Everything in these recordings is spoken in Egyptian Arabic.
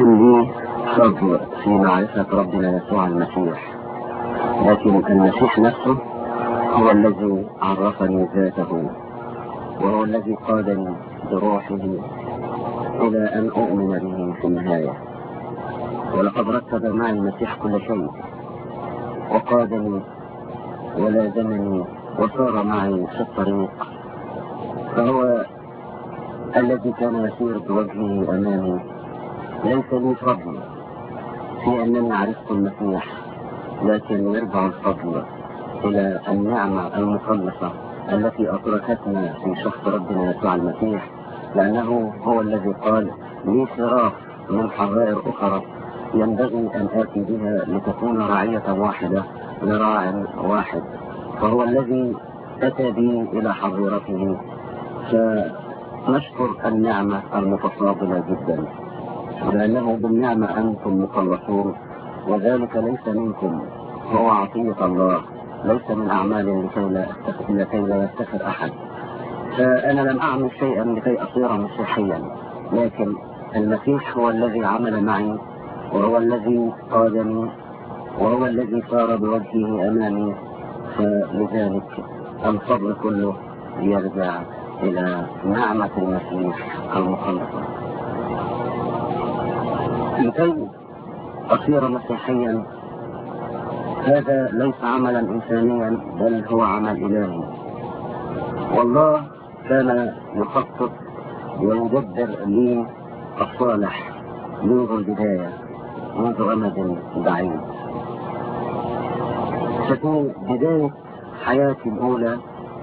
يكن لي فضل في معرفة ربنا يسوع المسيح لكن المسيح نفسه هو الذي عرفني ذاته وهو الذي قادني بروحه إلى أن أؤمن به في النهاية ولقد رتب معي المسيح كل شيء وقادني ولازمني وصار معي في الطريق فهو الذي كان يسير بوجهه أمامي ليس لي فضل في أنني عرفت المسيح لكن يرجع الفضل إلى النعمة المخلصة التي أدركتنا في شخص ربنا يسوع المسيح لأنه هو الذي قال لي صراف من حظائر أخرى ينبغي أن آتي بها لتكون رعية واحدة لراع واحد فهو الذي أتى بي إلى حظيرته فنشكر النعمة المتفاضلة جدا لأنه بالنعمة أنتم مخلصون وذلك ليس منكم هو عطية الله ليس من أعمال لكي لا لكي لا يفتخر أحد فأنا لم أعمل شيئا لكي أصير مسيحيا لكن المسيح هو الذي عمل معي وهو الذي قادني وهو الذي صار بوجهه أمامي فلذلك الفضل كله يرجع إلى نعمة المسيح المخلصة لكي أصير مسيحيا هذا ليس عملا إنسانيا بل هو عمل إلهي والله كان يخطط ويدبر لي الصالح منذ البداية منذ أمد بعيد ففي بداية حياتي الأولى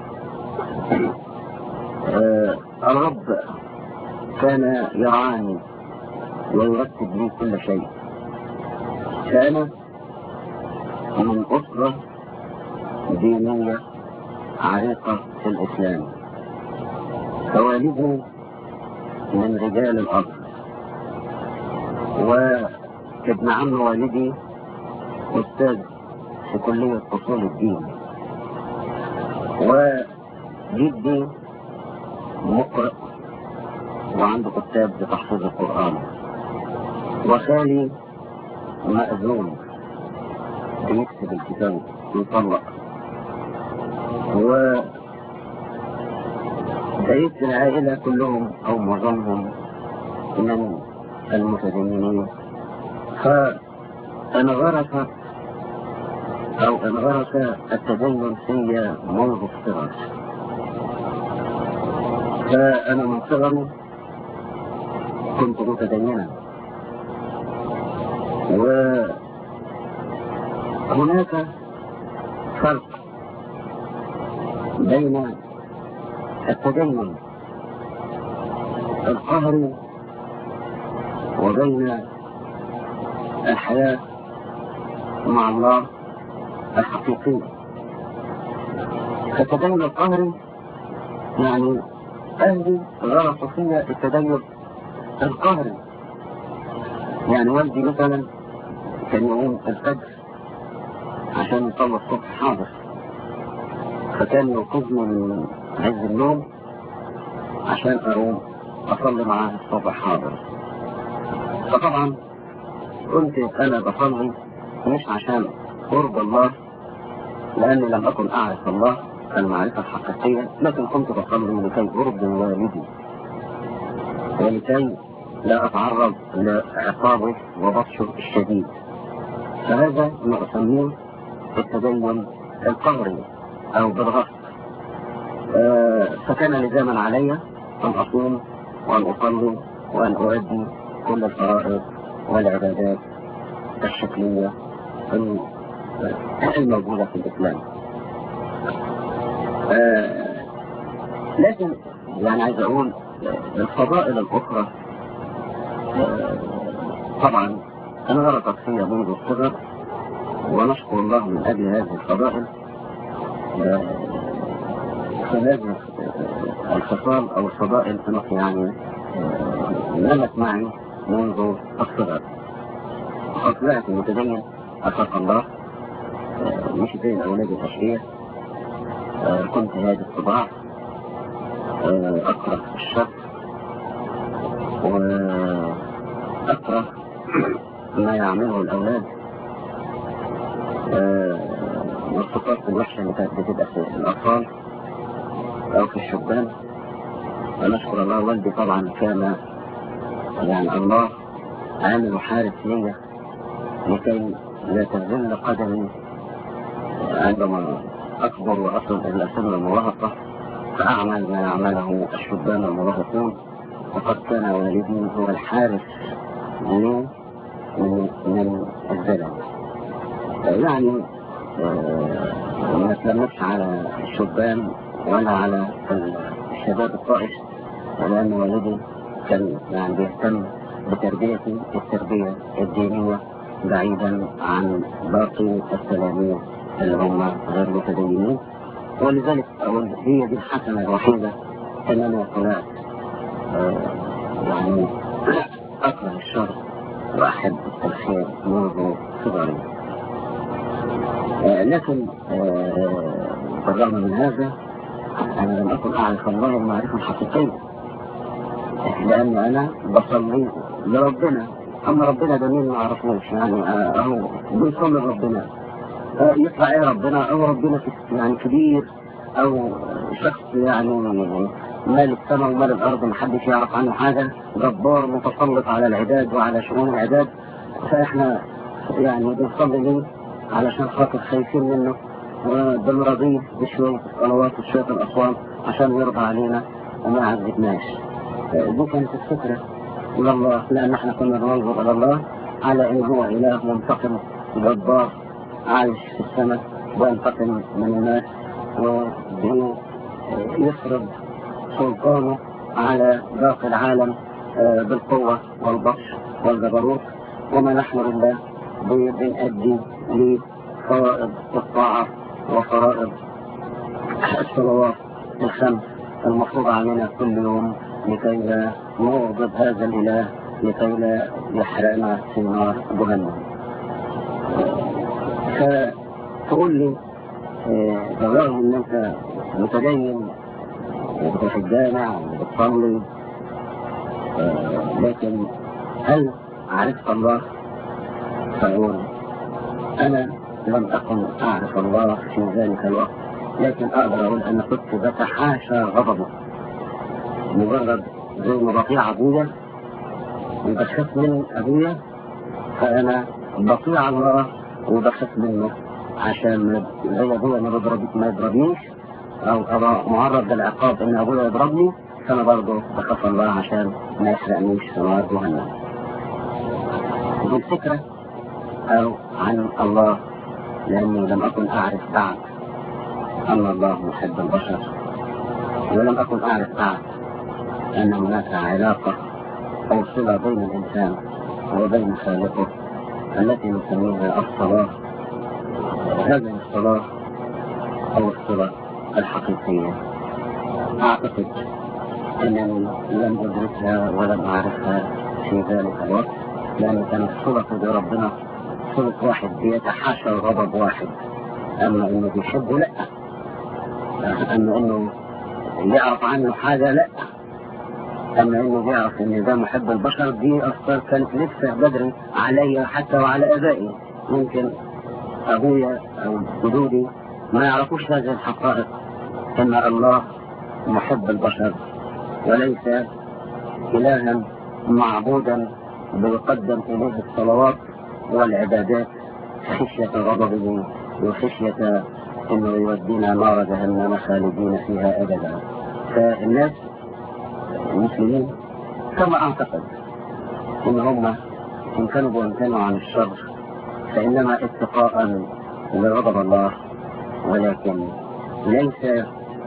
آه الرب كان يرعاني ويرتب لي كل شيء فأنا من أسرة دينية عريقة في الإسلام فوالدي من رجال الأرض وابن عم والدي أستاذ في كلية أصول الدين وجدي مقرئ وعنده كتاب بتحفيظ القرآن وخالي مأذون بيكتب الكتاب يطلق و بقيت العائلة كلهم أو معظمهم من المتدينين فانغرس أو انغرس التدين في منذ الصغر فأنا من صغري كنت متدينا وهناك فرق بين التدين القهري وبين الحياة مع الله الحقيقية فالتدين القهري يعني أهلي غرسوا فيا التدين القهري يعني والدي مثلا كان يقوم الفجر عشان يصلي الصبح حاضر فكان يوقظني من عز النوم عشان أقوم أصلي معاه الصبح حاضر فطبعا كنت أنا بصلي مش عشان قرب الله لأني لم أكن أعرف الله المعرفة الحقيقية لكن كنت بصلي لكي أرضي والدي ولكي لا أتعرض لعقابه وبطشه الشديد فهذا ما أسميه التدين القهري أو بالغصب آه فكان لزاما علي أن أصوم وأن أصلي وأن أؤدي كل الفرائض والعبادات الشكلية الموجودة في الإسلام آه لكن يعني عايز أقول الفضائل الأخرى آه طبعا أنا غرقت فيها منذ الصغر ونشكر الله من أجل هذه الفضائل آه فهذه الخصال أو الفضائل كانت يعني نمت معي منذ الصغر أطلعت المتدين أخاف الله مش زي الأولاد الأشقياء كنت هادي الطباع أكره الشر وأكره ما يعمله الأولاد آه، والصفات الوحشة اللي كانت بتبقى في الأطفال أو في الشبان ونشكر الله والدي طبعا كان يعني الله عامل وحارس ليا لكي لا تزل قدمي عندما أكبر وأصل إلى سن المراهقة فأعمل ما يعمله الشبان المراهقون وقد كان والدي هو الحارس لي من من الزلل يعني آه، ما تلمسش على الشبان ولا على الشباب الطائش لأن والدي كان يعني بيهتم بتربيتي التربية الدينية بعيدا عن باقي التلاميذ اللي هم غير متدينين ولذلك أقول هي دي الحسنة الوحيدة ان انا طلعت آه، يعني اكره الشر واحب الخير منذ صغري آه، لكن آه، بالرغم من هذا انا لم اكن اعرف الله المعرفة الحقيقية لان انا بصلي لربنا اما ربنا ده مين ما اعرفوش يعني آه، اهو بنصلي لربنا آه، يطلع ايه ربنا او ربنا في- يعني كبير او شخص يعني مال السماء ومال الارض محدش يعرف عنه حاجة جبار متسلط على العباد وعلى شؤون العباد فاحنا يعني بنصلي ليه علشان خاطر خايفين منه وبنرضيه بشوية الصلوات وشوية الأصوات عشان يرضى علينا وما عذبناش دي كانت الفكرة إلى الله لأن احنا كنا ننظر إلى الله على إن هو إله منتقم جبار عايش في السماء وينتقم من الناس ويفرض سلطانه على باقي العالم آه، بالقوة والبطش والجبروت وما نحن لله ب- بنأدي لفرائض الطاعة وفرائض الصلوات الخمس المفروض علينا كل يوم لكي لا نغضب هذا الإله لكي لا يحرقنا في نار جهنم فتقول لي آه، بالرغم ان انت متدين وبتروح الجامع وبتصلي آه، لكن هل عرفت الله؟ فأقول أنا لم أكن أعرف الله في ذلك الوقت لكن أقدر أقول أن كنت بتحاشى غضبه مجرد زي ما بطيع أبويا وبخاف من أبويا فأنا بطيع الله وبخاف منه عشان ما- زي أبويا ما بيضرب ما يضربنيش أو أبقى معرض للعقاب إن أبويا يضربني فأنا برضه بخاف الله عشان ما يحرقنيش في نار جهنم. دي الفكرة أو عن الله لأني لم أكن أعرف بعد أن الله محب البشر ولم أكن أعرف بعد أن هناك علاقة أو صلة بين الإنسان وبين خالقه التي نسميها الصلاة هذه الصلاة أو الصلة الحقيقية أعتقد أنني لم أدركها ولم أعرفها في ذلك الوقت لأن كانت صلة بربنا صلة واحد بيتحاشى غضب واحد أما إنه بيحبه لأ أما إنه يعرف عنه حاجة لأ أما إنه بيعرف إن ده محب البشر دي أفكار كانت لسه بدري علي حتى وعلى آبائي ممكن أبويا أو جدودي ما يعرفوش هذه الحقائق إن الله محب البشر وليس إلها معبودا بيقدم إليه الصلوات والعبادات خشية غضبه وخشية انه يودينا نار جهنم خالدين فيها ابدا فالناس المسلمين كما اعتقد ان هم ان كانوا بيمتنعوا عن الشر فانما اتقاء لغضب الله ولكن ليس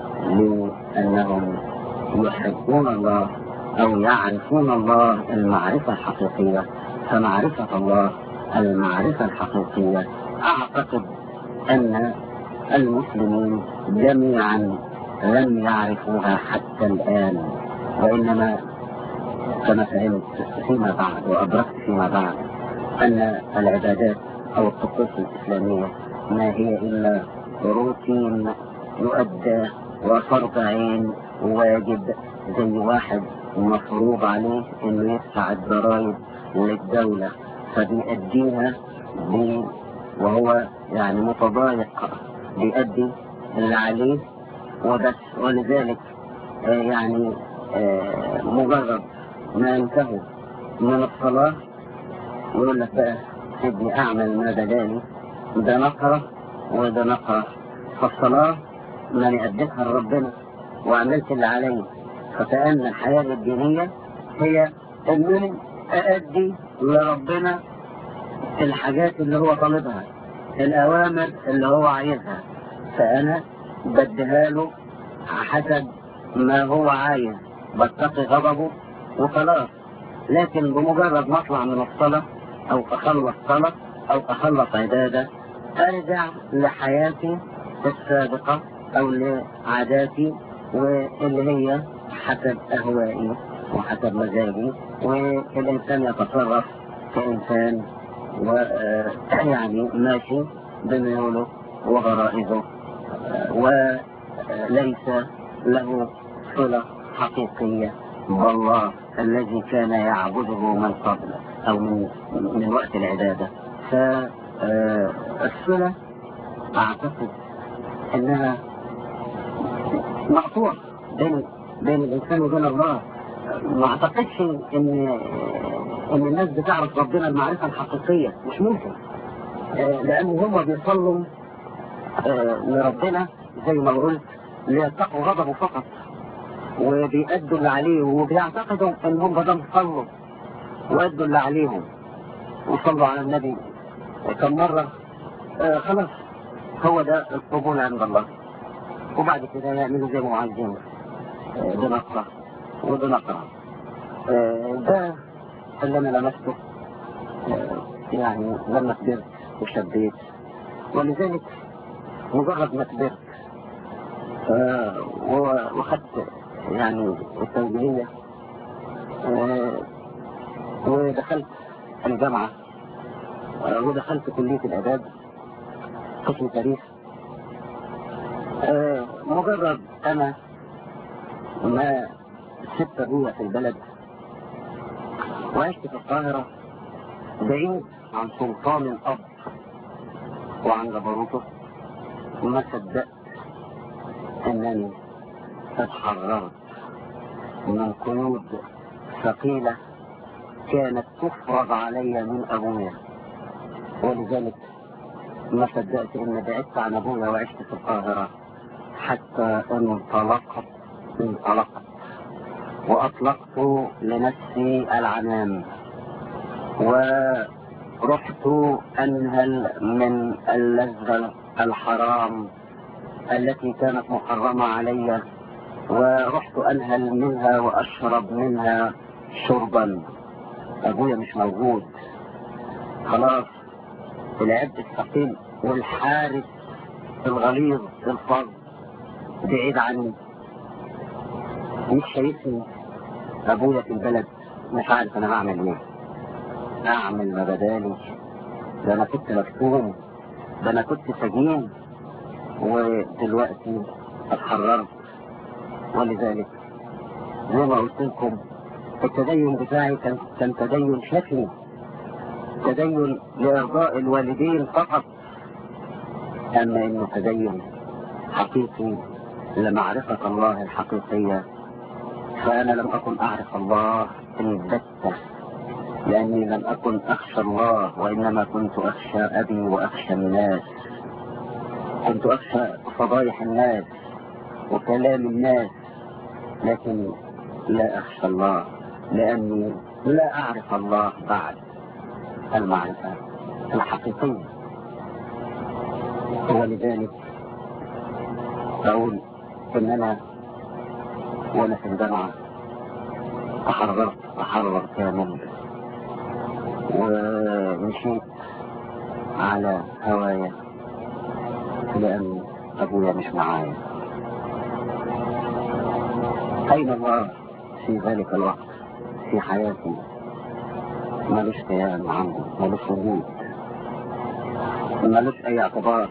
لانهم يحبون الله او يعرفون الله المعرفة الحقيقية فمعرفة الله المعرفة الحقيقية اعتقد ان المسلمين جميعا لم يعرفوها حتى الآن وإنما كما فهمت فيما بعد وأدركت فيما بعد أن العبادات أو الطقوس الإسلامية ما هي إلا روتين يؤدى وفرض عين واجب زي واحد مفروض عليه انه يدفع الضرائب للدولة فبيأديها ب- وهو يعني متضايق بيأدي اللي عليه وبس ولذلك آه، يعني آه، مجرد ما ينتهوا من الصلاة يقول لك بقى سيبني أعمل ما بدالي ده نقرة وده نقرة فالصلاة من أديتها لربنا وعملت اللي علي فكأن الحياة الدينية هي إنني أأدي لربنا الحاجات اللي هو طالبها الأوامر اللي هو عايزها فأنا بديها له حسب ما هو عايز بتقي غضبه وخلاص لكن بمجرد ما اطلع من الصلاة او اخلص صلاة او اخلص عبادة ارجع لحياتي السابقة او لعاداتي واللي هي حسب اهوائي وحسب مزاجي والانسان يتصرف كانسان ويعني ماشي بميوله وغرائزه وليس له صلة حقيقية والله الذي كان يعبده من قبل أو من, من وقت العبادة فالصلة أعتقد أنها مقطوع بين بين الإنسان وبين الله ما أعتقدش إن إن الناس بتعرف ربنا المعرفة الحقيقية مش ممكن آه، لأن هم بيصلوا آه، لربنا زي ما قلت ليتقوا غضبه فقط وبيأدوا اللي عليهم وبيعتقدوا ان هم بدل صلوا وأدوا اللي عليهم وصلوا على النبي كم مرة آه خلاص هو ده القبول عند الله وبعد كده يعملوا زي ما عايزين آه ده نقرة وده نقرة آه ده اللي انا لمسته آه يعني لما كبرت وشبيت ولذلك مجرد ما كبرت آه و- وخدت يعني التوجيهية آه ودخلت الجامعة آه ودخلت كلية الآداب قسم تاريخ آه مجرد أنا ما سبت أبويا في البلد وعشت في القاهرة بعيد عن سلطان الأب وعن جبروته ما صدقت أنني اتحررت من قيود ثقيلة كانت تفرض علي من أبويا ولذلك ما صدقت إن بعدت عن أبويا وعشت في القاهرة حتى انطلقت انطلقت وأطلقت لنفسي العنان ورحت أنهل من اللذة الحرام التي كانت محرمة علي ورحت أنهل منها وأشرب منها شربا أبويا مش موجود خلاص العبد الثقيل والحارس الغليظ الفظ بعيد عني مش شايفني أبويا في البلد مش عارف أنا بعمل إيه أعمل ما بدالي ده أنا كنت مفتون ده أنا كنت سجين ودلوقتي اتحررت ولذلك زي ما قلت لكم التدين بتاعي كان كان تدين شكلي تدين لإرضاء الوالدين فقط أما إنه تدين حقيقي لمعرفة الله الحقيقية فأنا لم أكن أعرف الله البتة لأني لم أكن أخشى الله وإنما كنت أخشى أبي وأخشى الناس كنت أخشى فضايح الناس وكلام الناس لكن لا أخشى الله لأني لا أعرف الله بعد المعرفة الحقيقية ولذلك أقول إن أنا وأنا في الجامعة تحررت تحرر كامل ومشيت على هوايا لأن أبويا مش معايا أين الله في ذلك الوقت في حياتي ملوش كيان عندي ملوش وجود ملوش أي اعتبار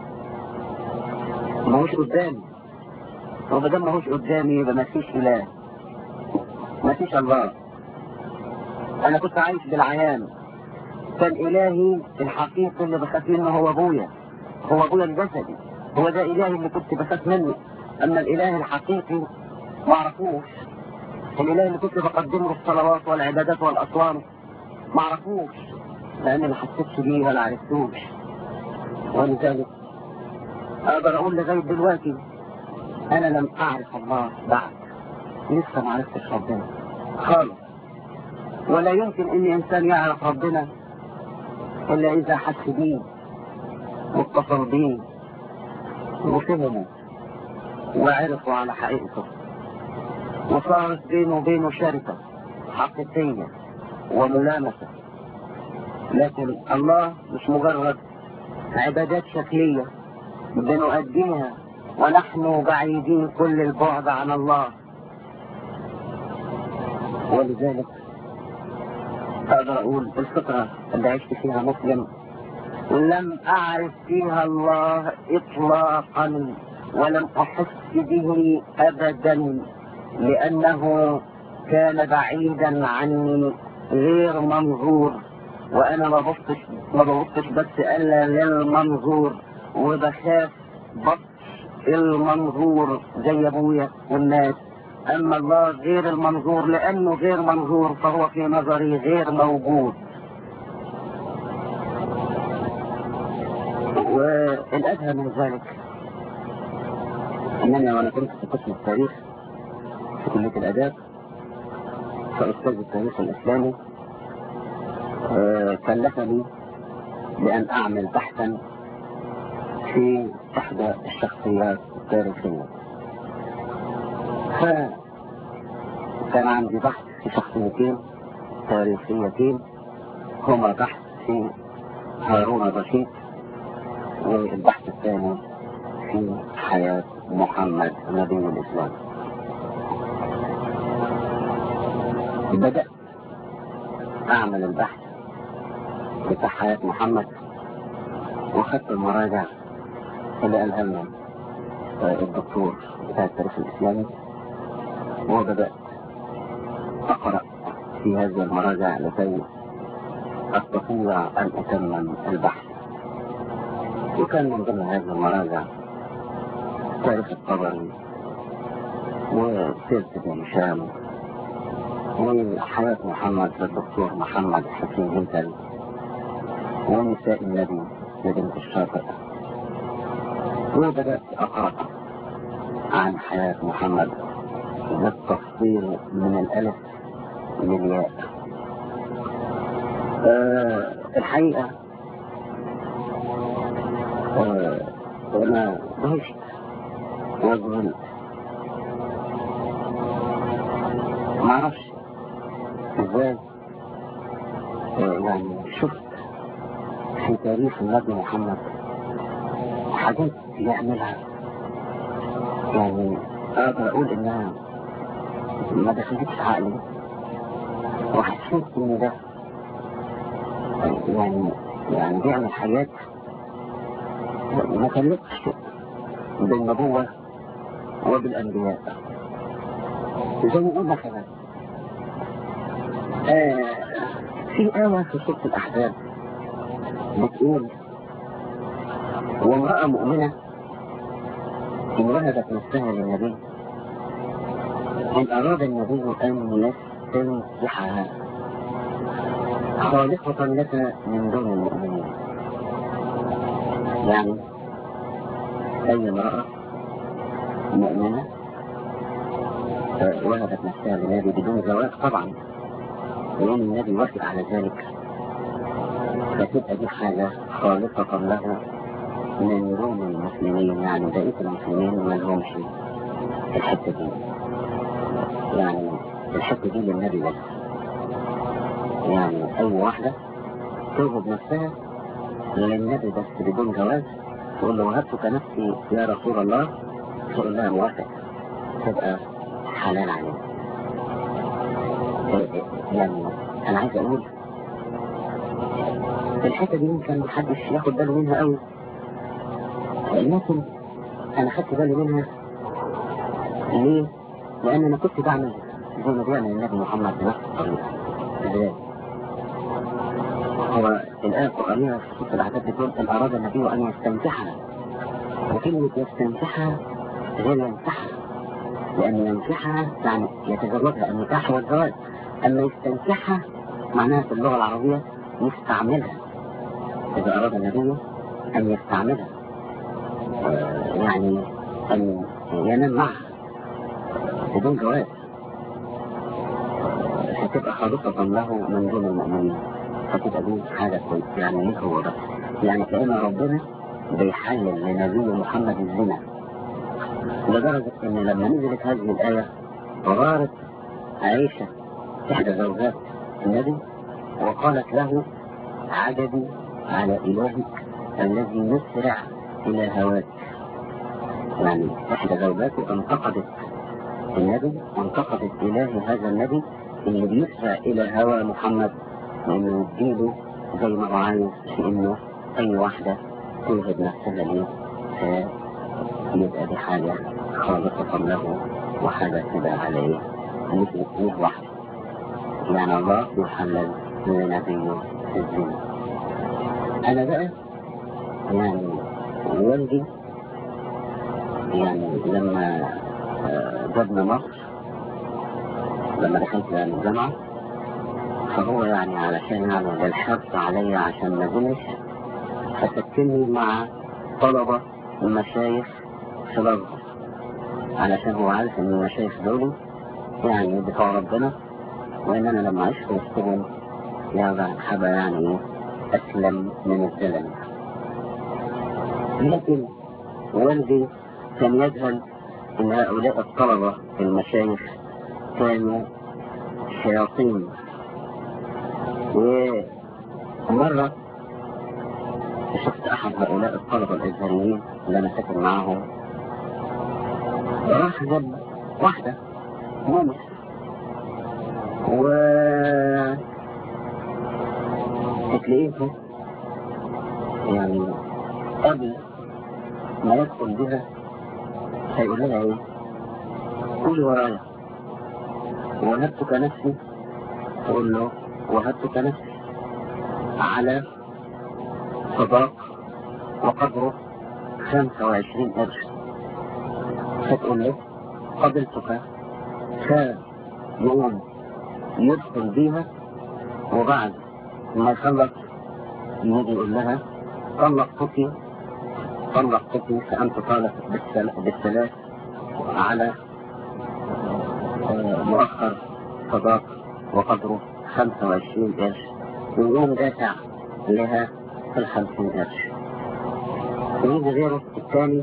ماهوش قدامي وما دام ماهوش قدامي يبقى مفيش إله مفيش الله أنا كنت عايش بالعيان فالإلهي الحقيقي اللي بخاف منه هو أبويا هو أبويا الجسدي هو ده إلهي اللي كنت بخاف منه أما الإله الحقيقي ما أعرفوش الإله اللي كنت بقدم له الصلوات والعبادات والأصوات ما أعرفوش لأن ما حسيتش بيه ولا عرفتوش ولذلك أقدر أقول لغاية دلوقتي أنا لم أعرف الله بعد لسه ما عرفتش ربنا خالص ولا يمكن ان انسان يعرف ربنا الا اذا حس بيه واتصل بيه وفهمه وعرفوا على حقيقته وصارت بينه وبينه شركة حقيقية وملامسة لكن الله مش مجرد عبادات شكلية بنؤديها ونحن بعيدين كل البعد عن الله ولذلك أقدر أقول الفترة اللي عشت فيها مسلم لم أعرف فيها الله إطلاقا ولم أحس به أبدا لأنه كان بعيدا عني غير منظور وأنا ما ببصش ما ببصش بس إلا للمنظور وبخاف بطش المنظور زي أبويا والناس أما الله غير المنظور لأنه غير منظور فهو في نظري غير موجود والأدهى من ذلك أنني وأنا كنت في قسم التاريخ في كلية الآداب فأستاذ التاريخ الإسلامي كلفني بأن أعمل بحثا في إحدى الشخصيات التاريخية فكان عندي بحث في شخصيتين تاريخيتين هما بحث في هارون الرشيد والبحث الثاني في حياة محمد نبي الإسلام بدأت أعمل البحث بتاع حياة محمد وخدت المراجع اللي قالها لنا الدكتور بتاع التاريخ الإسلامي وبدأت أقرأ في هذه المراجع لكي أستطيع أن أتمم البحث وكان من ضمن هذه المراجع تاريخ الطبري وسيرة ابن هشام وحياة محمد للدكتور محمد حكيم هيكل ونساء النبي لبنت الشاطئ وبدأت أقرأ عن حياة محمد بالتفصيل من الألف للياء أه الحقيقة أه أنا دهشت وذهلت معرفش ازاي أه يعني شفت في تاريخ النبي محمد حاجات يعملها يعني اقدر اقول انها ما دخلتش عقلي وحسيت ان ده يعني يعني بيعمل حاجات ما تلقش بالنبوة وبالأنبياء زي ما نقول مثلا آه في آية في سورة الأحزاب بتقول وامرأة مؤمنة إن وهبت نفسها للنبي إن أراد النبي أن يستنكحها خالقة لك من دون المؤمنين يعني أي امرأة مؤمنة وهبت نفسها للنبي بدون زواج طبعا وإن النبي وافق على ذلك فتبقى دي حاجة خالقة له من روم المسلمين يعني بقية المسلمين ما لهمش الحتة دي يعني الحتة دي للنبي بس يعني أي واحدة توهب نفسها للنبي بس بدون جواز تقول له وهبتك نفسي يا رسول الله تقول لها موافق تبقى حلال عليه يعني أنا عايز أقول الحتة دي يمكن محدش ياخد باله منها قوي لكن انا خدت بالي منها ليه؟ لان انا كنت بعمل زي ما بيعمل النبي محمد بنفس الطريقة ازاي؟ هو الآية القرآنية في سورة الأحزاب بتقول إن أراد النبي أن يستنكحها وكلمة يستنكحها غير ينكحها لأن ينكحها يعني يتزوجها النكاح والزواج أما يستنكحها معناها في اللغة العربية يستعملها إذا أراد النبي أن يستعملها آه، يعني أن ينام معها بدون جواز هتبقى خالصة له من دون المؤمنين فتبقى دي حاجة كويسة يعني ايه هو ده يعني كأن ربنا بيحلل لنبي محمد الزنا لدرجة ان لما نزلت هذه الآية غارت عائشة إحدى زوجات النبي وقالت له عجبي على إلهك الذي يسرع إلى هواك يعني إحدى زوجاته انتقدت النبي وانتقدت إله هذا النبي اللي بيسرع إلى هوى محمد وإنه يديله زي ما هو عايز في إنه أي واحدة توهب نفسها ليه فيبقى دي حاجة خالصة له وحاجة كده عليه مثل ايه واحدة يعني الله يحلل لنبيه الزنا أنا بقى يعني والدي يعني لما آه، جبنا مصر لما دخلت يعني الجامعة فهو يعني علشان يعني الحرص عليا عشان ما اجلش فسكني مع طلبة المشايخ في الأزهر علشان هو عارف ان المشايخ دول يعني بتوع ربنا وان انا لما عشت وسطهم يعني حابة يعني اسلم من الزلم لكن والدي كان يجهل ان هؤلاء الطلبة المشايخ كانوا شياطين ومرة شفت أحد هؤلاء الطلبة الأزهريين اللي أنا ساكن معاهم راح جاب واحدة مامس و تلاقيه يعني قبل ما يدخل بها هيقول لها ايه قولي ورايا وهبتك نفسي تقول له وهبتك نفسي على صداق وقدره خمسة وعشرين قرش فتقول له قبلتك فيقوم يدخل بيها وبعد ما يخلص يجي يقول لها طلقتك طلقتك فأنت طالق بالثلاث على مؤخر صداق وقدره 25 قرش ويقوم دافع لها في الخمسين قرش ويجي غيره الثاني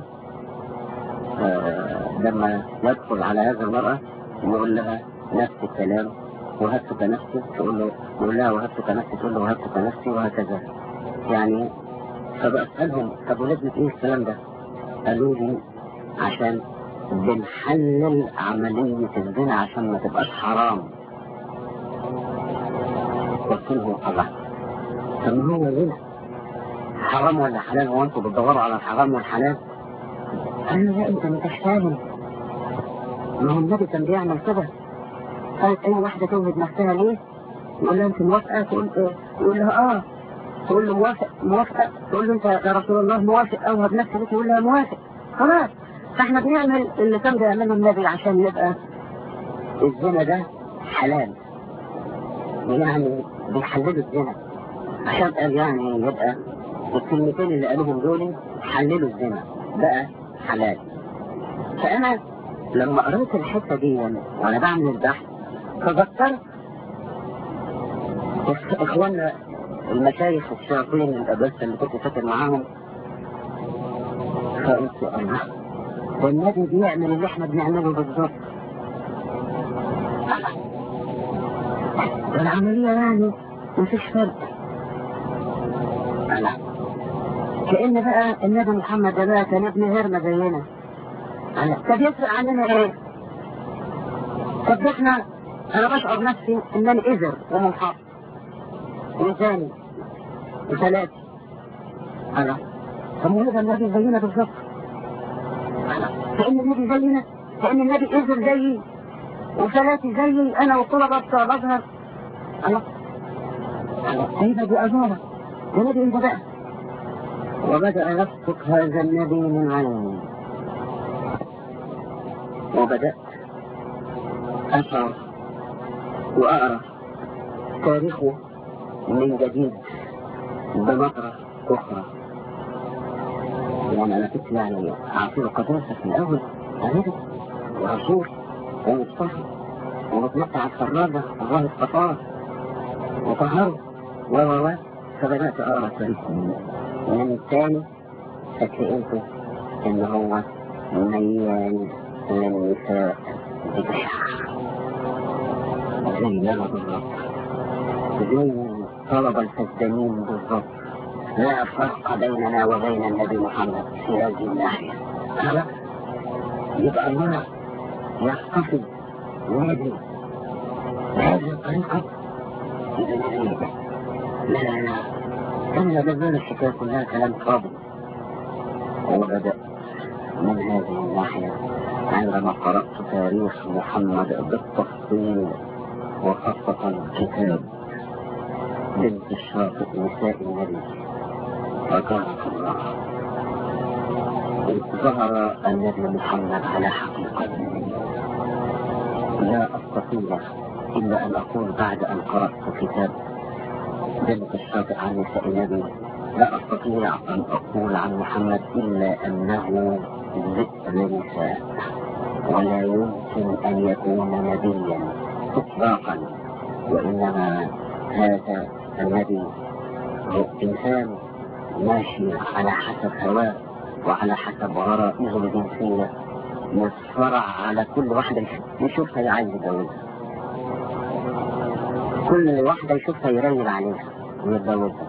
آه لما يدخل على هذه المرأة يقول لها نفس الكلام وهبتك نفسي تقول له يقول لها وهبتك نفسي تقول له وهبتك نفسي وهكذا يعني فبسألهم طب ولازمة ايه الكلام ده؟ قالوا لي عشان بنحلل عملية الزنا عشان ما تبقاش حرام قلت لهم الله طب ما هو زنا حرام ولا حلال هو انتوا بتدوروا على الحرام والحلال قال لا انت ما انتش فاهم ما هو النبي كان بيعمل كده قالت اي واحدة توهد نفسها ليه يقول لها انت موافقة تقول ايه يقول لها اه تقول له موافق موافقة تقول له انت يا رسول الله موافق اوهب نفسك تقول لها موافق خلاص فاحنا بنعمل اللي كان بيعمله النبي عشان يبقى الزنا ده حلال يعني بيحللوا الزنا عشان قال يعني يبقى الكلمتين اللي قالوهم دول حللوا الزنا بقى حلال فانا لما قريت الحته دي وانا بعمل البحث تذكرت اخواننا المشايخ الشياطين الابلسه اللي كنت فاكر معاهم فقلت الله والنبي بيعمل اللي احنا بنعمله بالظبط والعملية يعني مفيش فرق لا كأن بقى النبي محمد ده بقى كان ابن هرمة زينا طب يفرق عننا ايه؟ طب احنا انا بشعر نفسي انني اذر ومنحط وثاني وثلاثة انا طب ما هذا النبي زينا بالظبط كأن النبي زينا كأن النبي إذن زيي وثلاثي زيي أنا والطلبة بتوع الأزهر الله هيبقى دي أزارة يا نبي انت بقى وبدأ يسقط هذا النبي من عيني وبدأت أشعر وأعرف تاريخه من جديد بنظرة أخرى يعني أنا كنت يعني أعطيه قداسة في الأول أمير ورسول ومصطفى ومتمتع على الفرادة الله اصطفاه وطهره و و و فبدأت أقرأ تاريخه من الثاني فكرهته إن هو ميال للنساء بجشع زي ما بالظبط زي طلب الفسدانين بالظبط لا فرق بيننا وبين النبي محمد في هذه الناحية خلاص يبقى الله يقتصد ويدري بهذه الطريقة لا لا لا كان لازال الحكاية كلها كلام فاضي وبدأ من هذه الناحية عندما قرأت تاريخ محمد بالتفصيل وخاصة كتاب بنت الشاطئ نساء النبي وكانت الله إذ ظهر النبي محمد على حقيقته لا أستطيع إلا أن أقول بعد أن قرأت كتاب بنت الشاطئ عن نساء النبي لا أستطيع أن أقول عن محمد إلا أنه ذئب نساء ولا يمكن أن يكون نبيا إطلاقا وإنما هذا النبي هو إنسان ماشي على حسب هواه وعلى حسب غرائزه الجنسية مصفرع على كل واحدة يشوفها يعايز يتجوزها كل واحدة يشوفها يريب عليها ويتجوزها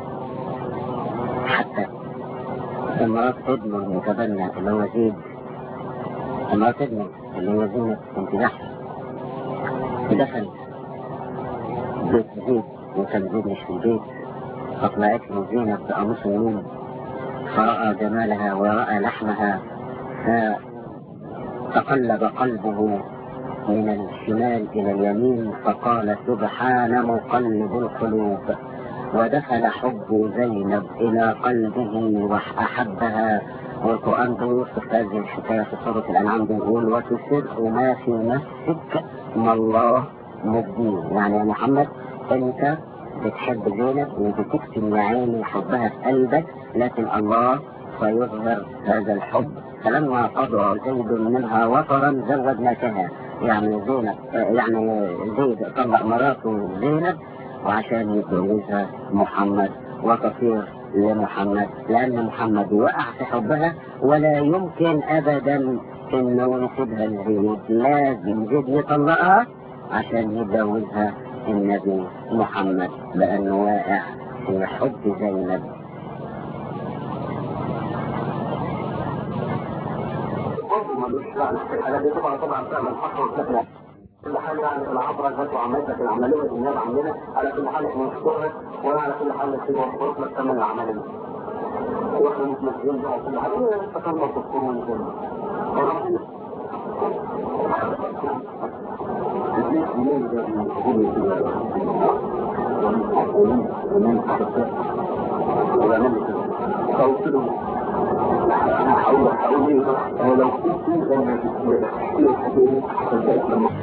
حتى مرات ابنه المتبنى اللي هو زيد مرات ابنه اللي هو زينب بنت جحش دخل بيت زيد وكان زيد مش في البيت فطلعت له زينب بقميص النوم فرأى جمالها ورأى لحمها فتقلب قلبه من الشمال إلى اليمين فقال سبحان مقلب القلوب ودخل حب زينب إلى قلبه وأحبها والقرآن بيوصف هذه الحكاية في سورة الأنعام بيقول وتسر ما في نفسك ما الله مبديه يعني يا محمد أنت بتحب زينب وبتكتم يا عيني حبها في قلبك لكن الله سيظهر هذا الحب فلما قضى زيد منها وطرا زوجناكها يعني زينب يعني زيد طلق مراته زينب وعشان يتجوزها محمد وتصير لمحمد لأن محمد وقع في حبها ولا يمكن أبدا إنه يسيبها لزيد لازم زيد يطلقها عشان يتجوزها النبي محمد لأنه واقع في حب زينب طبعا طبعا تعمل حق وكذا كل حال يعني العبرة ذات وعملتك العملية النيابة عندنا على كل حال احنا نشكرها وانا على كل حال نسيب وفرص لك كمان العملية واحنا متمثلين بقى كل حاجة تكلم الدكتور ونزل لو كنت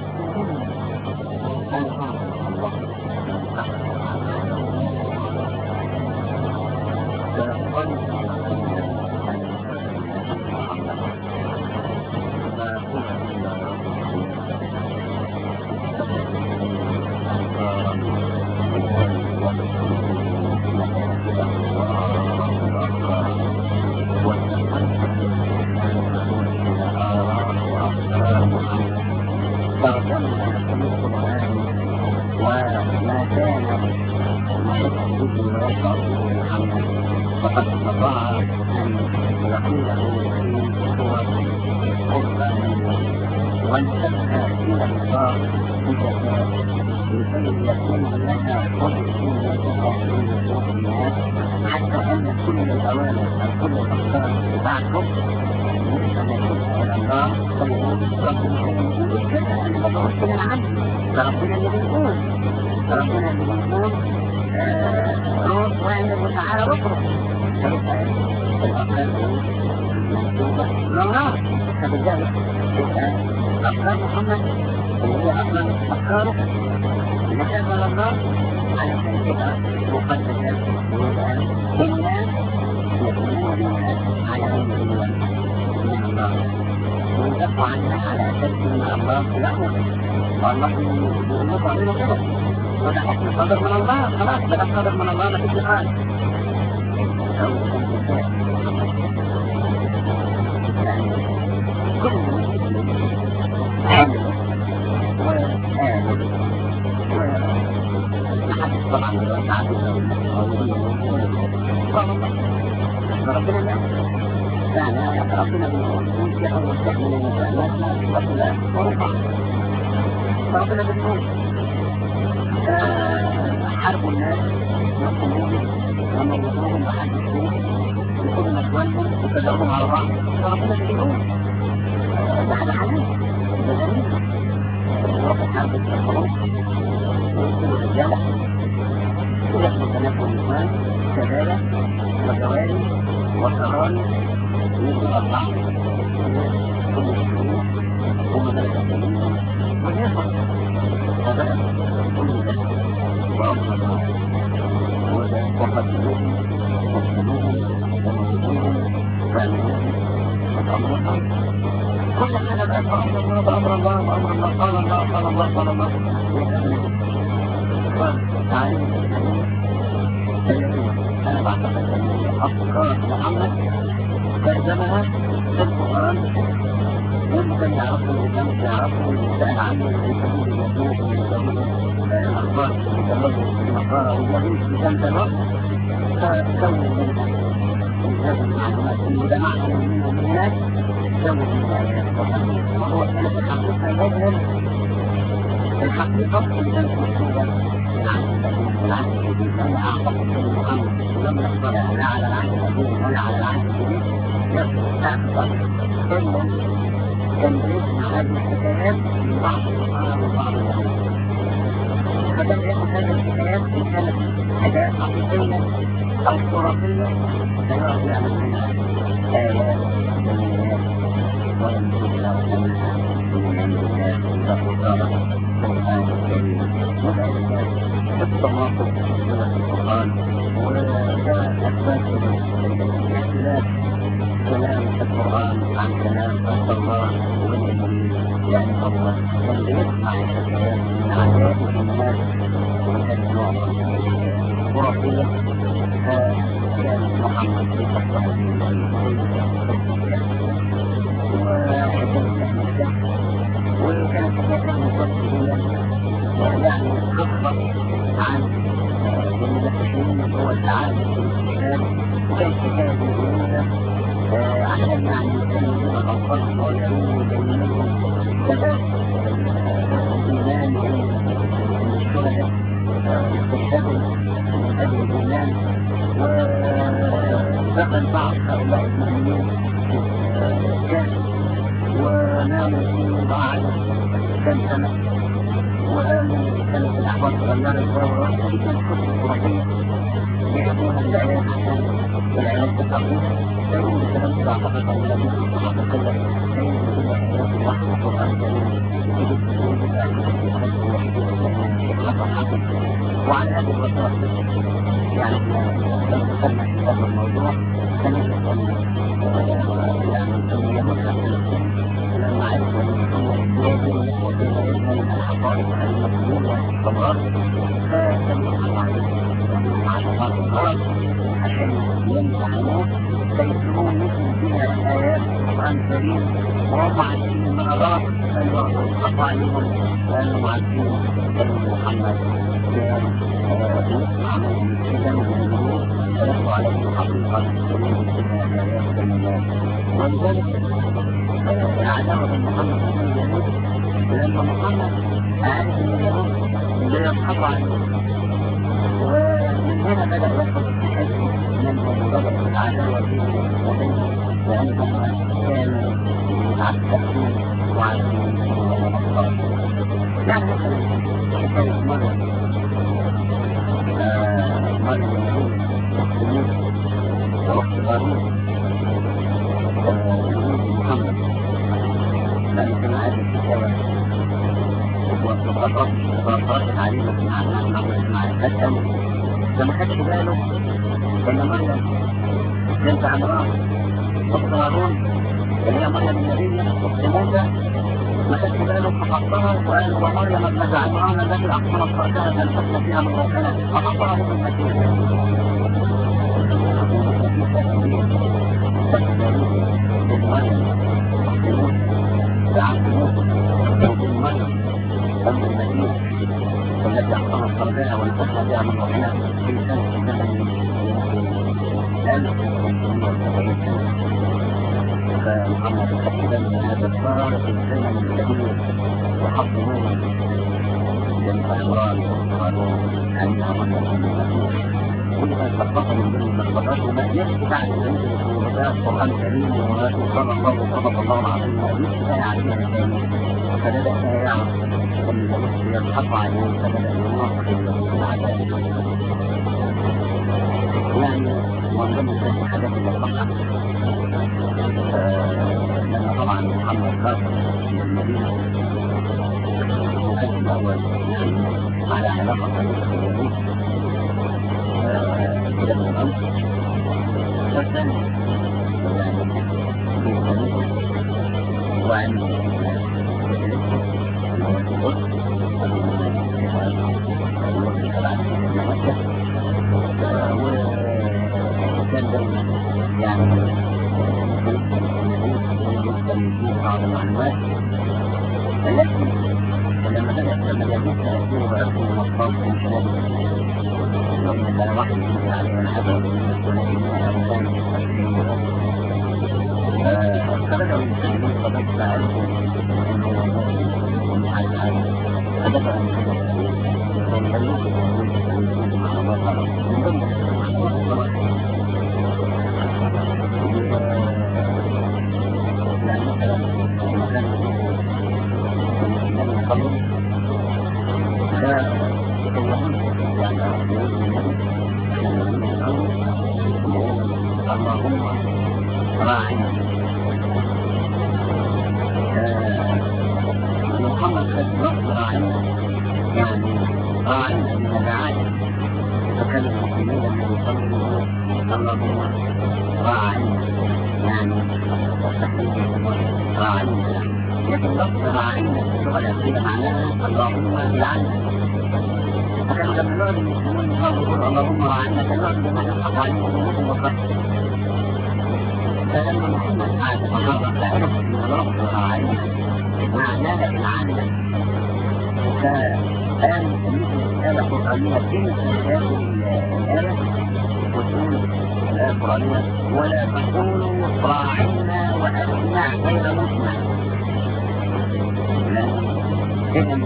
فقد استطاع أن يقوله في صور قرآنية وانتبه إلى الصار بذكاء لكي يكون لها قدسية وقوية حتى أن كل الأوامر أو كل الأفكار بتاعتهم يجب أن يكون إلى الله فيقول ربنا يقول كذا أنا بدعوش من عنه فربنا اللي بيقول ربنا اللي بيقول روح تعالى اخرج فيبقى الأفكار منسوبة من الله فبذلك يبقى أفكار محمد اللي هي أفكار أفكاره نسبة لله علشان تبقى مقدسة ويبقى الناس يكونون بها على علم من الله ويدفع عنها على أساس أن الله له والله يموت علينا كده وده حكم صادر من الله خلاص ده صادر من الله ما فيش نقاش أو يعني كل عامل وآمن ومحدش طبعا دلوقتي عارف ربنا لا يعني ربنا بيقول في أول تحمل المسألات ربنا ورفع فربنا بيقول حرب الناس وقلوبهم وموتوهم وحدثوهم وكل مسوالهم وكذبهم على بعض فربنا بيقول ده حاجة حلال ده جميل وقت حرب الخروج ويقتلوا الرجالة ويحمل تنافس النسوان كذلك وجواري وصراري ويجب الضعف كل الشرور ومدرسة الدين ويحمل وبدأ كل ده وأمر الله وده وقتلوهم وقتلوهم وموتوهم وعملوهم وأمرهم كل حاجة بقى بأمر الله بأمر الله بأمر الله قال الله قال الله قال الله تعالى أنا بعتقد أن أفكار محمد ترجمها في القرآن ممكن يعرفوا اللي كانوا يعرفوا اللي سأل عنه في سبيل المسلوك من سبيل الأخبار في سبيل المقارة واليهود في كان تبقى فسووا منها من هذه المعلومات اللي جمعنا منه من هناك سووا منها آيات وهو كانت الحقيقة يظهر الحقيقة اللي كانت مكتوبة العهد الجديد أنا أعتقد أن محمد لم يطلع لا على العهد القديم ولا على العهد الجديد يعتقد أنه كان بيسمع هذه الحكايات من بعض الصحابة وبعض اليهود فكان ياخذ هذه الحكايات إن كانت حكايات حقيقية أو خرافية فيقعد يعمل منها آيات وبينات وينزل له منها من عند الله وله صالح القرآن الكريم وذلك التناقض في القرآن وده أسباب الاختلاف كلام القرآن عن كلام رب الله والنبي يعني هو كان بيسمع الحكايات من عادات الناس وكان نوع خرافية فكان محمد يفكر وكانت حكايات المفسرين يعني قصة عن المدرسين هو التعامل في الكتاب وكان حكاية جميلة عشان يعني يسلمون الأوقات والعلوم ويبينون كذا الإيمان من الشهداء استشهدوا من أجل الإيمان ودخل بعض هؤلاء المؤمنين في الكهف وناموا فيه بعد كم سنة وقالوا كانت الأحوال تغيرت وراء دي كانت كتب خرافية يحكون الآيات عشان العلاج تقوم يقول بكلام كده أعتقد أن الذي أعتقد كده كان كل آيات الوحي والقرآن الكريم يجب تكون وعلى هذه الوسائل يعني لو دخلنا في هذا الموضوع سنجد أن يعني أن يمر الإنسان لما عرفوا أن هو يجب وكيف يجب الحقائق المسؤولة والقرار فسمعوا على بعض الغرض عشان يمتحنوه فيسمون مثل فيها آيات القرآن الكريم وهم عارفين من الله فيوقفوا عليهم لأنهم عارفين أن محمد يسمع من الكلام والنور فيقوى عليه حقيقة ومن فيها آيات كلمات ولذلك عداوة محمد من اليهود لأن محمد عارف أن اليهود بيضحكوا عليه ومن هنا بدأ يحصل التحدي من بدأت العداوة بينه وبينه لأنهم كانوا متعسفين وعارفين يعني مثلا حكاية مرة مرة اليهود هارون محمد لأنه كان عايز الكتابة وخطط وخطط عليه مع مع مع الفتى لما خدش باله ان مريم بنت عمران اخت هارون اللي هي مريم النبية اخت موسى ما خدش باله فحطها وقال ومريم ابنة عمران التي احصنت فرجها فالحسن فيها من ربنا فحطها من المسيح والتي احصنت فرجها والحسن فيها من ربنا في سنة فمحمد تقريبا من هذا الصار في الزمن الكبير وحط نور بنت عمران قالوا انها مريم من المسيح كلها تلخبطه من ضمن اللخبطات وما يكفي بعد ذلك في القران الكريم وصلى الله وصدق الله العظيم ما يكفي عليها تاني فبدا يعرف ان الوقت يضحك عليه فبدا يناقش العذاب يعني من ضمن ذلك الحاجات اللي صحت لما طبعا محمد كافر في المدينه وكان الاول يعني على علاقه طريقه اليهود كده من الامر والثاني يعني في الطريق وعن وكان دايما يعني في بعض المعلومات التي لما بدأت لما جابت تأثير وعرفوا المصطلح من خلال يوم كان واحد يجي عليه من حاجة ولكن فبدأوا يستخدمون قضايا فعرفوا انه ومش عارف حاجة فبدأوا يستخدمون مع الله تعالى من ضمن يعني مثلا لما كان من قبل اللهم راعنا محمد قد رد راعنا يعني راعنا من الرعاية فكان المسلمين لما يصلوا اللهم راعنا يعني راعنا لكن لفظ راعنا في اللغة العربية معناها اللهم لعنا فكانوا لما يقعد المسلمون يقولوا اللهم راعنا كان يقعد بما يحق عليهم ذنوبهم وقتل فلما محمد قعد يتحرك فعرف ان لفظ راعنا معناه العنا فقال يمكن آلة قرآنية تنسى هذه الآية وتقول الآية القرآنية ولا تقولوا راعنا وأسمع غير مسمع إذن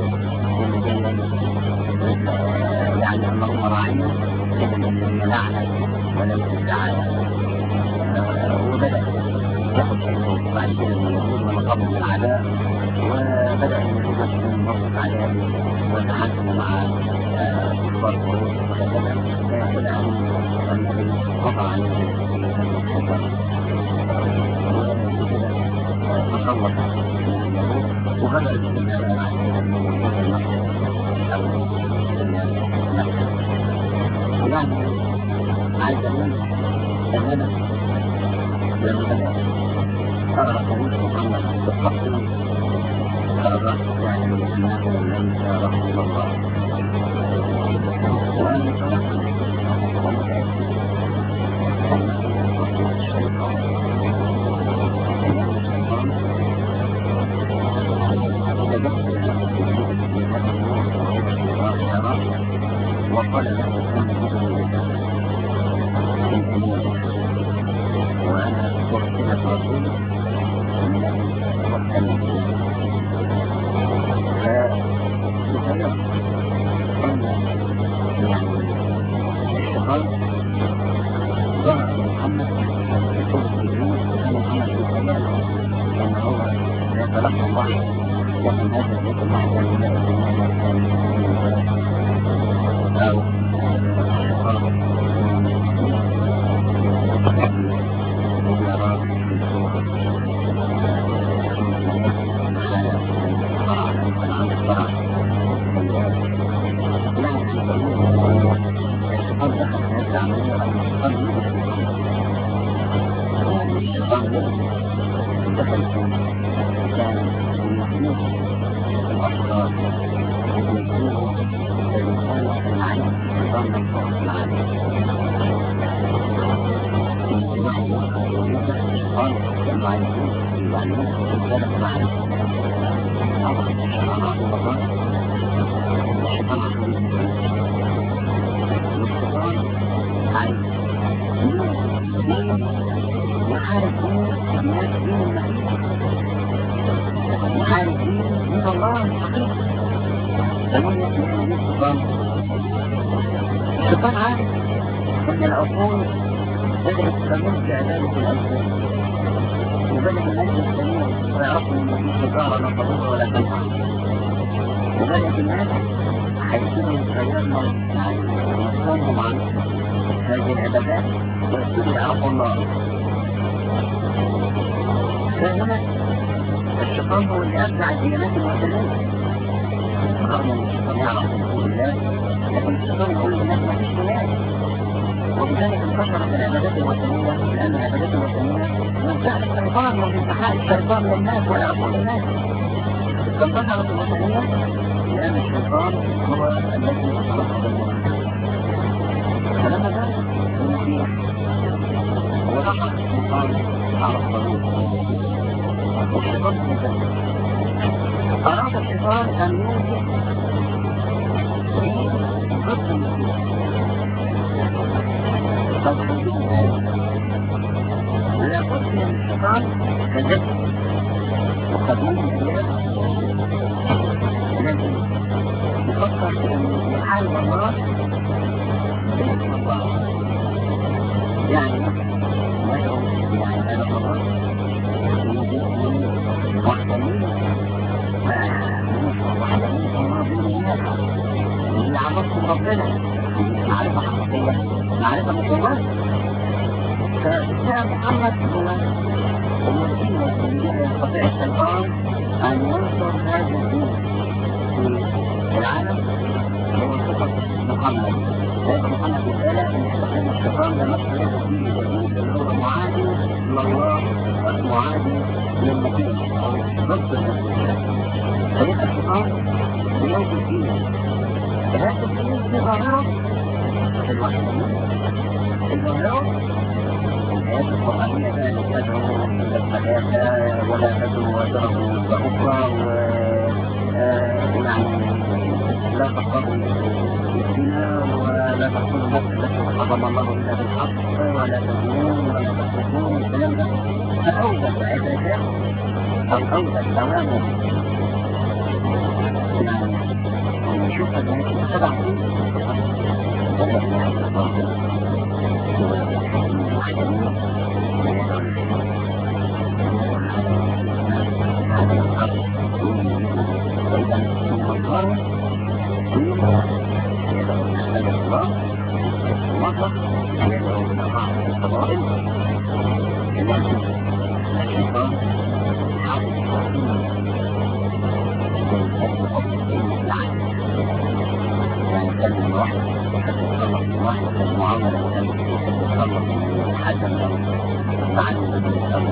يعني اللهم راعنا إذن من لعنة ولم تدعنا وبدأ ياخد حكمه بعد كده من اليهود ونقابل من الأعداء وبدأ اليهود يشتغل موقف عدائي ويتحكموا مع كفار قريش وهكذا والآن النبي قطع عليه الحكم تسلط اليهود وبدأ الاستمرار مع كده من المنطقة يعني عايز اقول ان انا لما بدأت أرى طريق محمد بالتفصيل قررت يعني أنه ليس رسول الله وأنا تركت ومتأكد أنه رسول الشيطان إنه الشيطان تدخل وقال له كن وانا وكلت رسول من المحكمين فبتهيأ ان يعني الشيطان ظهر محمد في صورة ابليس وكان محمد في الحياة لان هو يتلقى الوحي ومن هذا يكون الوحي لا يكون أو الشيطان الرجل دخل كان المحمود الأشرار يجلسون الإنسان المعين نظام الصوت العالي قال كانوا عايزين يعلمون الرجالة معين طبعا الشيطان عدو الله الشيطان عدو والشيطان عايز يحارب دين الناس دين المسيح يحارب دين دين الله الحقيقي فمن يسمع الشيطان الشيطان عارف ان العقول تدرس قانون في عبادة الأجساد وبدأ الناس يستمعون ويعرفوا ان في تجارة لا تضر ولا تنفع وبدأت الناس هيبتدوا يتغيروا مفهومهم عن هذه العبادات ويبتدوا يعرفوا الله فهنا الشيطان هو اللي أبدع الديانات الوثنية رغم ان الشيطان يعرف وجود الله لكن الشيطان يقول للناس ما فيش اله وبذلك انتشرت العبادات الوثنية لأن العبادات الوثنية من فعل الشيطان ومن انتحاء الشيطان للناس ويعرفون الناس انتشرت الوثنية لأن الشيطان هو الذي خلق الله فلما ذلك المسيح وضع الشيطان على الطريق والشيطان مثل أراد الشيطان أن يوجد ضد المسيح لابد من الشيطان كجسد وقديم الأيام لكن يفكر في أن يحارب الله باسم الله يعني يدعو بعبادة الله وحدانية وحدانية الله دون الناس اللي عرفكم ربنا معرفة حقيقية معرفة مكونات فجاء محمد هو الوسيلة التي يستطيع الشيطان أن ينصر هذا الدين في العالم بواسطة محمد لأن محمد رسالة أن يستخدم الشيطان لنصر هذا الدين الجديد اللي هو معادي لله معادي للمسيح أو ضد المسيح فيبقى الشيطان بيوجد فيه هذا الدين في ظاهرة في الوحدانية الظاهرة الآيات القرآنية كانت تدعو إلى الثلاثة ولا تدعو وتركوا وأخرى ويعني لا تقتضي الزنا ولا تقتل النفس التي حرم الله إلا بالحق ولا تزنون ولا تسرقون الكلام ده فأوجد عبادات أو أوجد أوامر يعني نشوف الناس سبع يعني كان من واحد يحب يتخلص من واحد المعاملة كان يحب يتخلص من حد من معاني الذي يسأل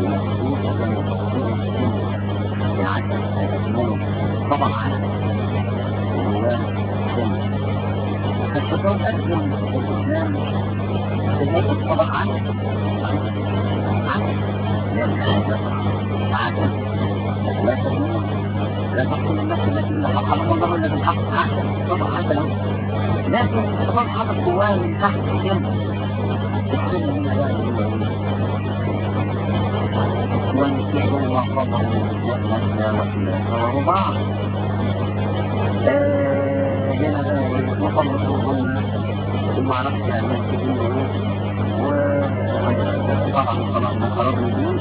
الناس طبعا على فالشيطان أسلم الإسلام بذلك طبعا عنه عنه لأن هذا عدل لا تكون لا تقتل النفس التي حرم الله الا بالحق عدل طبعا عدل لكن الشيطان حاطط جواه من تحت الجنب السن من والمسيح هو فضل وهو بعض هنا مخلصون ثم عرفت الناس كثير وطبعا خلاص من قرار الدين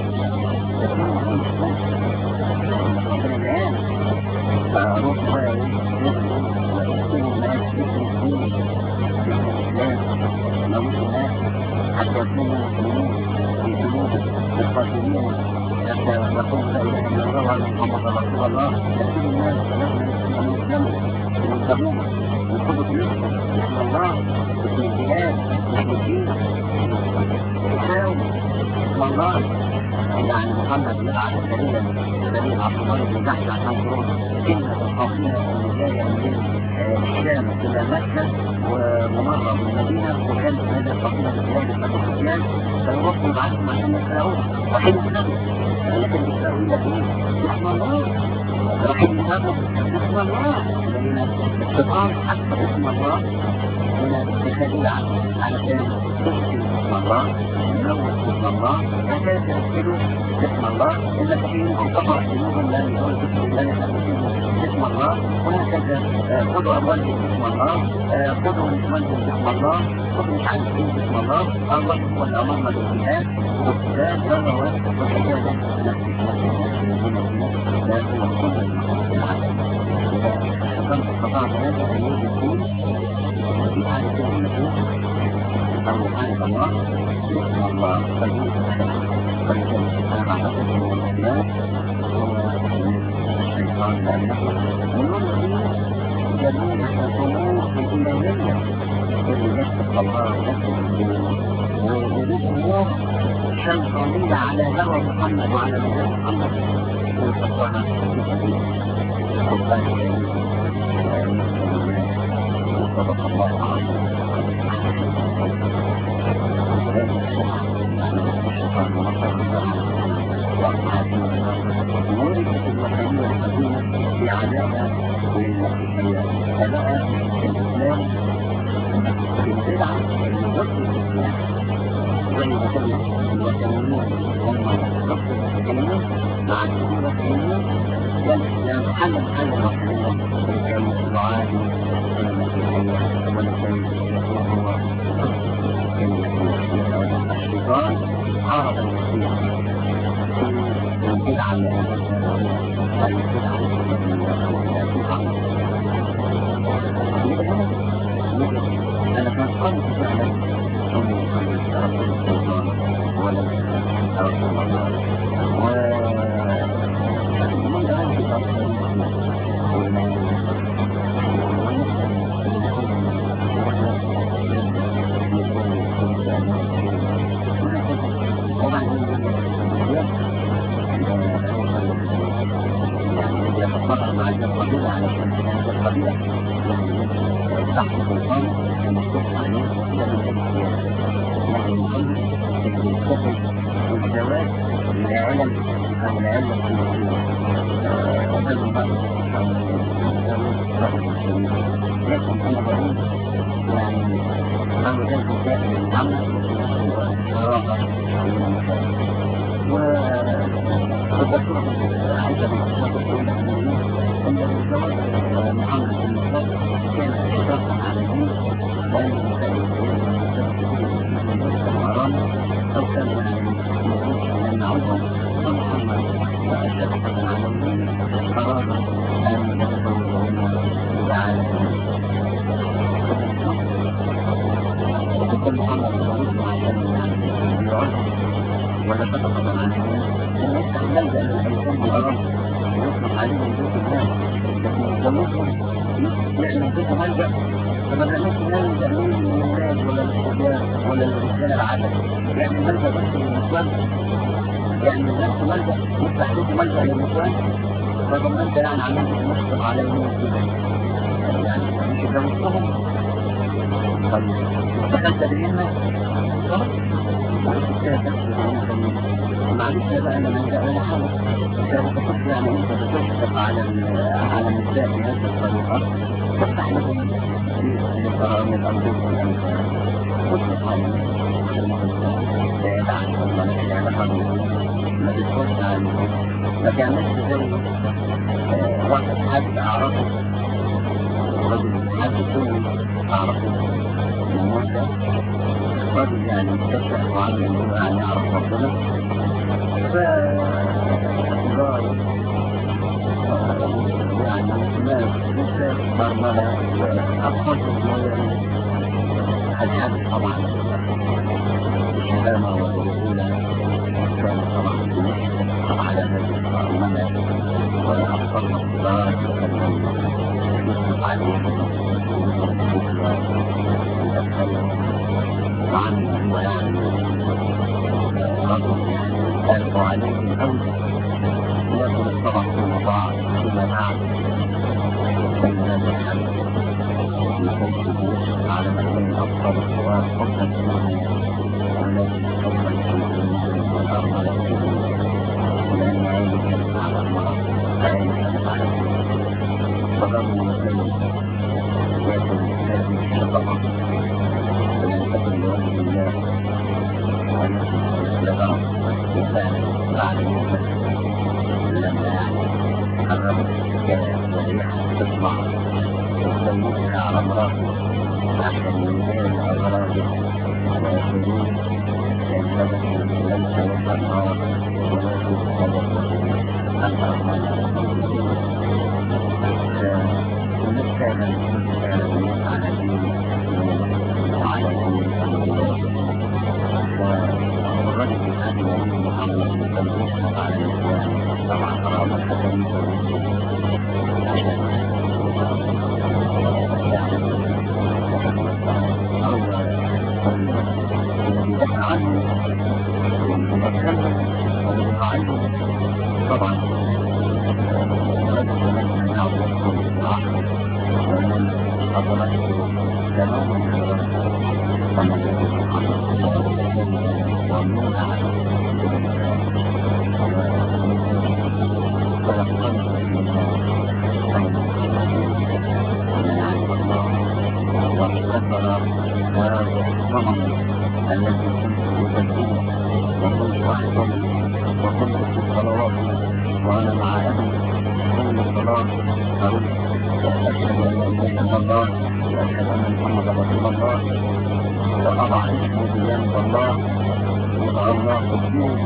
ربنا الآن فروح بقى ويسكن الناس يسكن الدين الإسلام موت الناس حتى يكونوا مسلمين في جنود القاتلين حتى يقول لا اله الا الله وان محمد رسول الله يكون الناس لازم يسلموا ويسلمون ويدخلوا بيوتهم باسم الله باسم الجهاد باسم الدين يساووا باسم الله يعني محمد يبعث دليلا دليل عبد الله بن جحش عشان تروح كلمة القافلة اللي جاية من الشام إلى مكة وممرة من المدينة وكانت هذه القافلة بقيادة أبو سفيان فالوقت يبعثهم عشان يسرقوها وحين النبي لكن يسرقوا لكن بسم الله راح يذهبوا بسم الله لأن الشيطان حتى بسم الله هنا تخلي علشان تحسن بسم الله تنوه بسم الله عشان تأكلوا بسم الله إلا تحيينكم تقرأ جنوبا لا يقول بسم الله بسم الله وهكذا خذوا أموالهم بسم الله خذوا نسوانهم بسم الله خذوا مش عارف ايه بسم الله الله هو اللي أمرنا بالجهاد والجهاد ضرر وكذا نفس لا هو كل المعروف العدل إذا كنت استطعت هذا أن يوجد فيه في حالة النفوس أو حالة الله بسم الله فجيء ولذلك أنا أعتقد أن الإسلام الشيطان لا ينفع ونلغي جميع الأمور الإلهية اللي يتقى الله ويتقى ويريد الله شيطانية على هوى محمد وعلى مزاج محمد ويتقاها في سبيل سبحانه وصدق الله العظيم الشيطان ونصر ولدت الوحيدية القديمة في عداء للمسيحية فبقى الإسلام البدعة الوصف الإسلام زي ما كان الوثنيين هم نفس الوثنيين مع الوثنيين والإسلام حل حل الوثنية لكي يعادي المسيحية ولكي يكون هو الشيطان حارب المسيح البدعة أنا كان قلت فعلا أنه يصلي رب الشيطان ولا رسول الله و من الآن في يتفرق مع القبيلة على هذه القبيلة تحت السلطان المفتوح عليه لم يعني المهم اللي يتخذ الزواج لعلم أو لعلم هذا الرأي لكن أنا بقول يعني أنا ذلك دائما العمل والصراحة والدكتور عايزة تقول أن الزواج محمد بن مسعود كان شرطا على الدين لأن الحرام أو كان موجود أن نعوذ ومحمد شرطا على الدين أراد أن يتزوج تعالى وكل محمد يعود عشان يعود ولا تتقبل عنه أن يفتح ملجأ للإنسان بغرض ويصرف عليه من بيت الله لكن يتجوزهم يعمل بيت ملجأ فما بنعملش ملجأ مين من الولاد ولا الشباب ولا الرجال العدد يعمل ملجأ بس للنسوان يعمل نفسه ملجأ يفتح بيت ملجأ للنسوان فطب انت يعني عملت مشكل عليهم كده يعني مش جوزتهم طيب دخلت بالهمة خلاص معلش بقى انا من انا حاول كانت تحط يعني انت بتشفق على على النساء بهذه الطريقه تفتح لهم في القرآن الأرض والأمثال تشفق عليهم بعيد عن الله العلاقة ما تدخلش عليهم ما تعملش زي واحد حد أعرفه رجل حد سني أعرفه من مدة رجل يعني مكتشف وعامل انه يعني يعرف ربنا ف يعني ناس ناس برملة أطفال صغيرين الحد طبعا الشهامة والرجولة كان طبعا يشفق على هذه الأرملة والأطفال الصغار يشفق عليهم ويدخلهم وعنه هو يعني رجل يعني ألقوا عليهم أوجه لكن الطبع فيما بعض فيما بعد كان هذا الحل لكي تدوس على مكان الأبصار الصغار حبا إليه والذي حبا إليه والأرض يكتبه لأن عيني كانت على المرض فعيني كانت على المرض فضل مسلم لكن هذه الشفقة فلن تكن لوجه الله ونفسه لغرض إنسان بعد موته لما يعني قربت كان وريح تطلع وتسويها على مراته أحسن من غير أغراضه ويقولون كان هدف ليس وجه الله ولكن هدفه الأرمان فنسأل المسلمين على دين وعلى دين الأنبياء والرجل هذه النبي محمد كان يشهد على الإسلام طبعا حرام الحكم طبعا رجل من يعود العقل ومن أضلته تماما ومن ومن وكفر هذا الصنم الذي كنت أجدده وكنت أحضر وكنت في الصلوات وأنا مع أبي كل صلاة أقول أشهد أن لا إله إلا الله وأشهد أن محمدا رسول الله وأضع اسمي بجانب الله وضع الله قدوس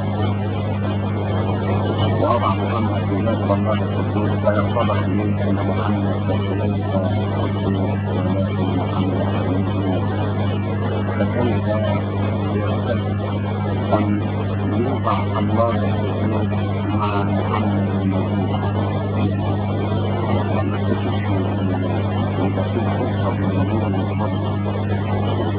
وأضع محمد بجانب الله القدوس فيرتضح منك أن محمد ليس قدوس ولكن محمد قدوس فكيف يرتد أن يوضع الله القدوس مع محمد المجيد لما تشوف إذا في فرصة من نور الفضل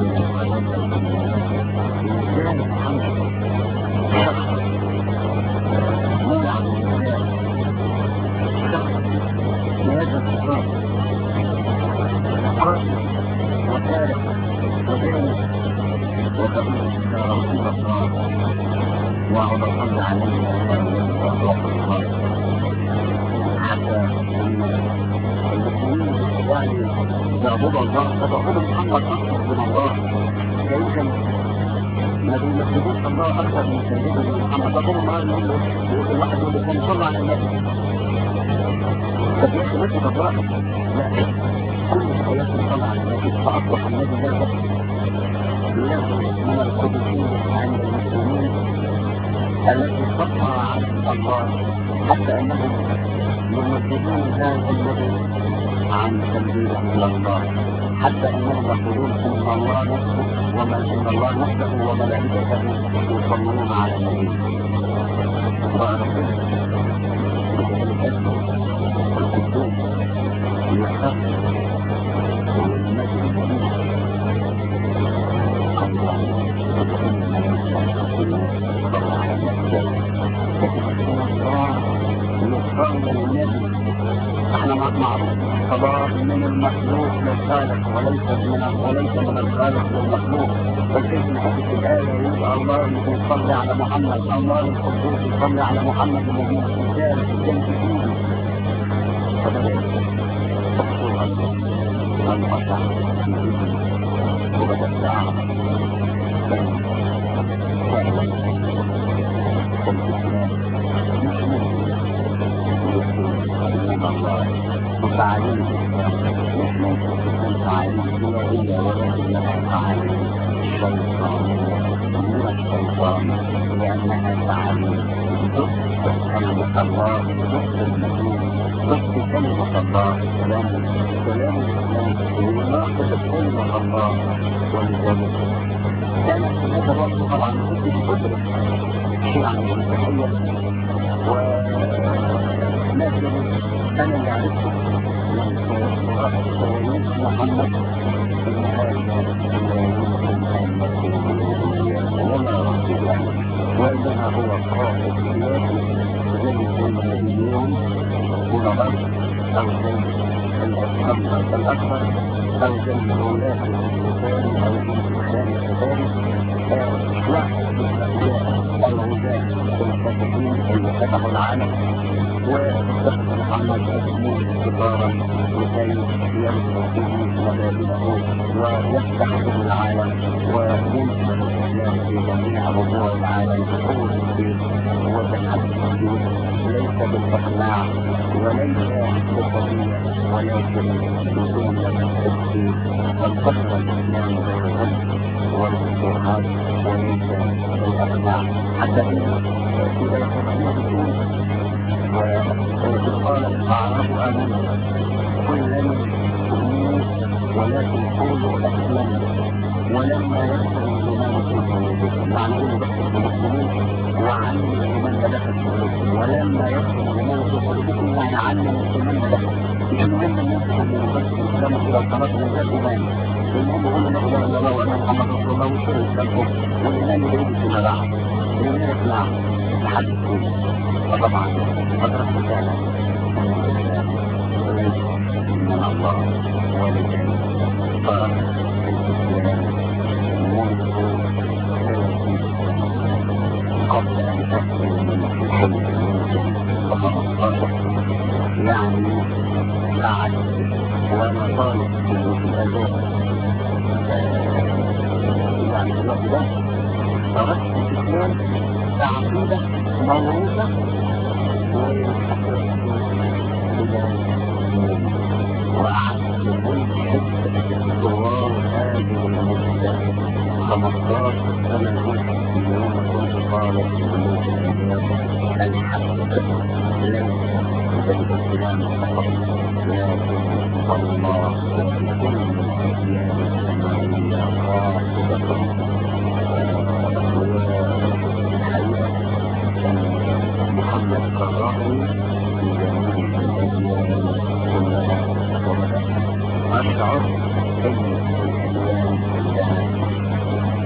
وأعود الحمد عليه حتى المسلمين يعني يعبدوا الله فتعبد محمد أكثر من الله فيمكن ما بيمثلوش الله أكثر من سيدنا محمد فكل مرة يقول له الواحد يقول له صلى على النبي طب يا أخي ماشي بالرأي لا كل حياتنا صلى على النبي فأصبح النبي لا له من القدسين عند المسلمين التي تطلع عن الله حتى انهم يمثلون هذا النبي عن تنبيه الى الله حتى انهم يقولون ان الله نفسه وما ان الله نفسه وملائكته يصلون على النبي ورسوله القدوس يخاف والمجد احنا معروف قضاء من المخلوق للخالق وليس من وليس من الخالق للمخلوق فكيف نحدث الآية يبقى الله الذي يصلي على محمد الله القدوس يصلي على محمد الذي يشارك الجنة فيه فبدأ تقصوها الفتح وبدأت أعرف وفعلين مش ممكن تكون فعالين إلهية ولا إنها فعالين شيطانية من الشيطان لأنها فعالين ضد كلمة الله ضد المسيح ضد كلمة الله كلام كلام الإسلام ويناقض كلمة الله ولذلك كانت هذا الوقت طبعا كنت بقدر شيء عن المسيحية ولكن أنا اللي عرفته من سويس محمد إن هذا لا يمكن أن يكون ولا رب له وإنما هو قائد الصغر أو زي الأكبر الأكبر أو زي الولاة الثاني أو الإنسان الثاني واحد من الأنبياء الغزاة المفتتحين اللي فتحوا العالم واتخذ محمد اسمه كبارا لكي ينصر به مبادئه ويفتح به العالم وينشر الاسلام في جميع ربوع العالم بقوه الدين وبالحق الدين ليس بالاقناع وليس بالقضيه ولكن بقوه الدين فانتصر الاسلام بالغد والفتوحات وليس بالاقناع حتى ان في بيت وقال الأعراب آمنا قل لم تؤمنوا ولكن قولوا أسلمنا ولما يدخل الإيمان في قلوبكم يعني قولوا دخل المسلمين وعلموا الإيمان دخل في قلوبكم ولما يدخل الإيمان في قلوبكم يعني علموا الإيمان دخل المهم أن يدخل بس الإسلام إلى الصلاة من غير إيمان المهم هو لا إله إلا الله وأن محمد رسول الله وشر الإسلام والإيمان يريد فيما بعد الإيمان يقنع لحد الكل وطبعا فترة فعلا وليس من الله ولذلك ترك الإسلام منذ قبل أن تأتي من الحلم يعني بعد وأنا طالب في الأذان يعني الوقت ده تركت الإسلام كعقيدة موروثة وأعد لكل حزب طوال هذه المدة 15 سنة يوم كنت طالب في بيوت الأداب الحق ليس بالإسلام فقط لكن الله وفي كل الأديان السماوية قاصدة محمد قررني في جميع الأديان كلها وبدأ أشعر أن الأديان كلها